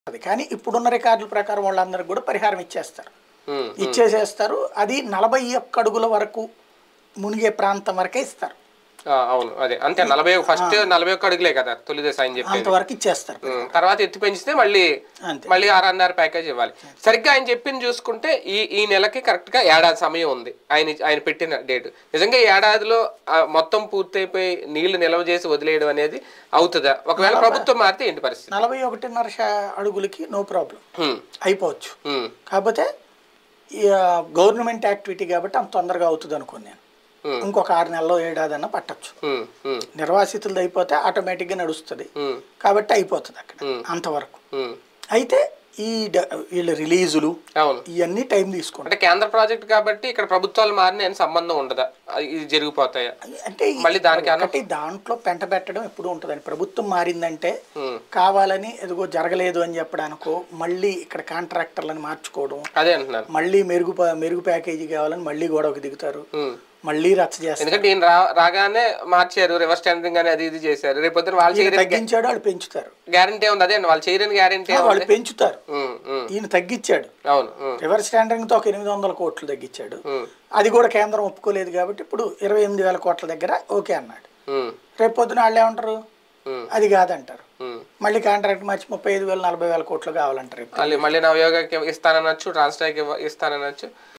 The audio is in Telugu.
అది కానీ ఇప్పుడున్న రికార్డుల ప్రకారం వాళ్ళందరికి కూడా పరిహారం ఇచ్చేస్తారు ఉమ్, ఇచ్చేసేస్తారు అది నలభై ఒక్క అడుగుల వరకు మునిగే ప్రాంతం వరకే ఇస్తారు ఆ, అవును అదే అంతే నలభై ఫస్ట్ నలభై ఒక్క అడుగులే కదా తొలిదశ అని చెప్పేది అంతవరకు ఇచ్చేస్తారు ఉమ్, తర్వాత ఎత్తి పెంచితే మళ్ళీ అంతే మళ్ళీ ఆర్ఎన్ఆర్ ప్యాకేజ్ ఇవ్వాలి సరిగ్గా ఆయన చెప్పింది చూసుకుంటే ఈ ఈ నెలకి కరెక్ట్ గా ఏడాది సమయం ఉంది ఆయన ఆయన పెట్టిన డేట్ నిజంగా ఈ ఏడాదిలో ఆ, మొత్తం పూర్తయిపోయి నీళ్లు నిల్వ చేసి వదిలేయడం అనేది అవుతుందా ఒకవేళ ప్రభుత్వం మారితే ఏంటి పరిస్థితి నలభై ఒకటిన్నర శా- అడుగులకి నో ప్రాబ్లం ఉమ్, అయిపోవచ్చు ఉమ్, కాకపోతే గవర్నమెంట్ యాక్టివిటీ కాబట్టి అంత తొందరగా అవుతుంది అనుకోను నేను ఉమ్, ఇంకొక ఆరు నెలలో ఏడాదన్నా పట్టచ్చు ఉమ్, ఉమ్, నిర్వాసితులది అయిపోతే ఆటోమేటిక్గా నడుస్తుంది ఉమ్, కాబట్టి అయిపోతుంది అక్కడ Hmm. అంతవరకు ఉమ్. అయితే ఈ డ- వీళ్ళ రిలీజులు అవును ఇవన్నీ టైం తీసుకుంటాయి అంటే కేంద్ర ప్రాజెక్ట్ కాబట్టి ఇక్కడ ప్రభుత్వాలు మారిన ఏం సంబంధం ఉండదా అది- ఇది జరిగిపోతాయా అంటే ఈ- మళ్ళీ దానికి అన- ఒకటి దాంట్లో పెంట పెట్టడం ఎప్పుడు ఉంటుందండి ప్రభుత్వం మారిందంటే ఉమ్, కావాలని ఎదుగో జరగలేదు అని చెప్పడానికో మళ్ళీ ఇక్కడ కాంట్రాక్టర్లను మార్చుకోవడం అదే అంటున్నాను మళ్ళీ మెరుగు ప- మెరుగు ప్యాకేజీ కావాలని మళ్ళీ గొడవకి దిగుతారు ఉమ్. మళ్ళీ రచ్చ చేస్తారు ఎందుకంటే ఈయన రా రాగానే మార్చారు రివర్స్ టెండరింగ్ అని అది ఇది చేశారు రేపు పొద్దున వాళ్ళు ఈయన చేయరని తగ్గించాడు వాళ్ళు పెంచుతారు గ్యారంటీ ఉంది అదే అండి వాళ్ళు చేయరని గ్యారంటీ వాళ్ళు పెంచుతారు ఉమ్, ఉమ్, ఈయన తగ్గించాడు అవును ఉమ్, రివర్స్ తో ఒక ఎనిమిది వందల కోట్లు తగ్గించాడు ఉమ్, అది కూడా కేంద్రం ఒప్పుకోలేదు కాబట్టి ఇప్పుడు ఇరవై ఎనిమిది వేల కోట్ల దగ్గర ఓకే అన్నాడు ఉమ్, రేపు పొద్దున వాళ్ళు ఏమంటారు ఉమ్, అది కాదంటారు ఉమ్. మళ్ళీ కాంట్రాక్ట్ మార్చి ముప్పై ఐదు వేల నలభై వేల కోట్లు కావాలంటారు ఇప్పుడు మళ్ళీ మళ్ళీ నవయోగకి ఇస్తాననొచ్చు ట్రాన్స్టాక్ ఇస్తాననొచ్చు